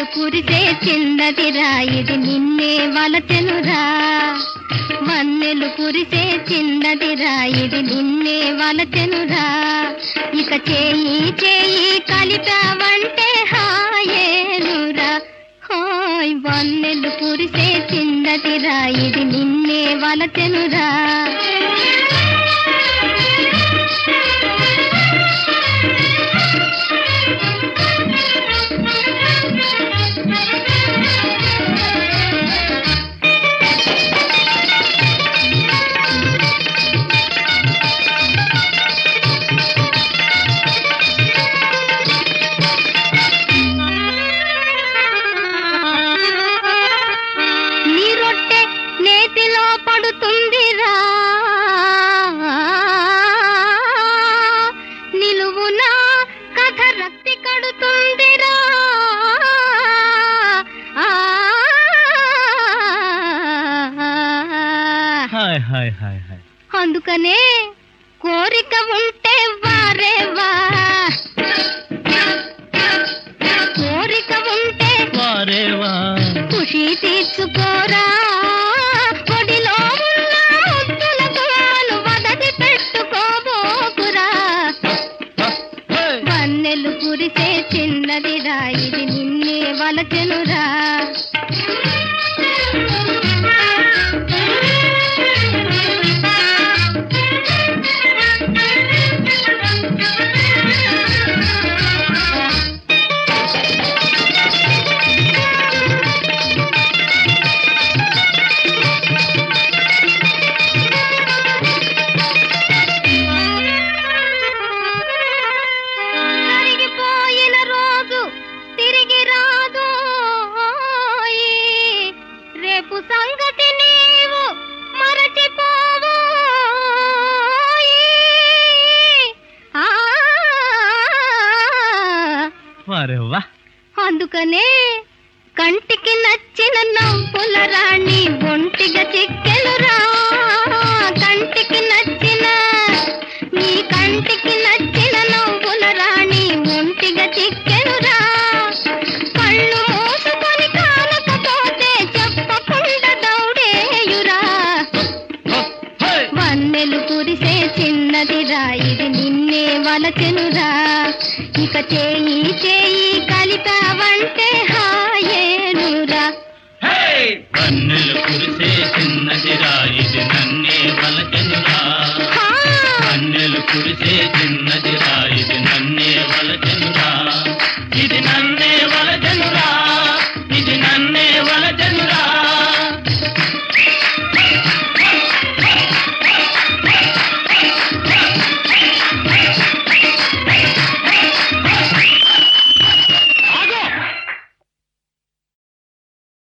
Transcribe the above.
వన్నెలు కురిసే చిన్నదిరా ఇది నిన్నే వలచెనురా వన్నెలు కురిసే చిన్నదిరా ఇది నిన్నే వలచెనురా ఇక చేయి చేయి కలిపావంటే హాయేనురా హాయ్ వన్నెలు కురిసే చిన్నదిరా ఇది నిన్నే వలచెనురా నీ రొట్టె నేతిలో పడుతుందిరా నిలువునా కథ రక్తి కడుతుందిరా హాయ్ హాయ్ హాయ్ హాయ్ అందుకనే కోరిక ఉంటే వారే వా కోరిక ఉంటే వారేవా ఖుషి తీర్చుకోరా ఒడిలో ఉన్న ముద్దుల గులాలు వదది పెట్టుకోబోకురా వన్నెలు కురిసే చిన్నదిరా ఇది నిన్నే వలచెనురా జరిగిపోయిన రోజు తిరిగి రాదు రేపు సంగతి నీవు మరచిపోవు ఆ, వారేవా అందుకనే కంటికి నచ్చిన నవ్వుల రాణి ఒంటిగా చిక్కెనురా కంటికి నచ్చిన నీ కంటికి నచ్చిన నవ్వుల రాణి ఒంటిగా చిక్కెనురా కళ్ళు మూసుకొని కానకపోతే చెప్పకుండా దౌడేయురా వన్నెలు కురిసే చిన్నదిరా ఇది నిన్నే వలచెనురా ఇక చేయి చేయి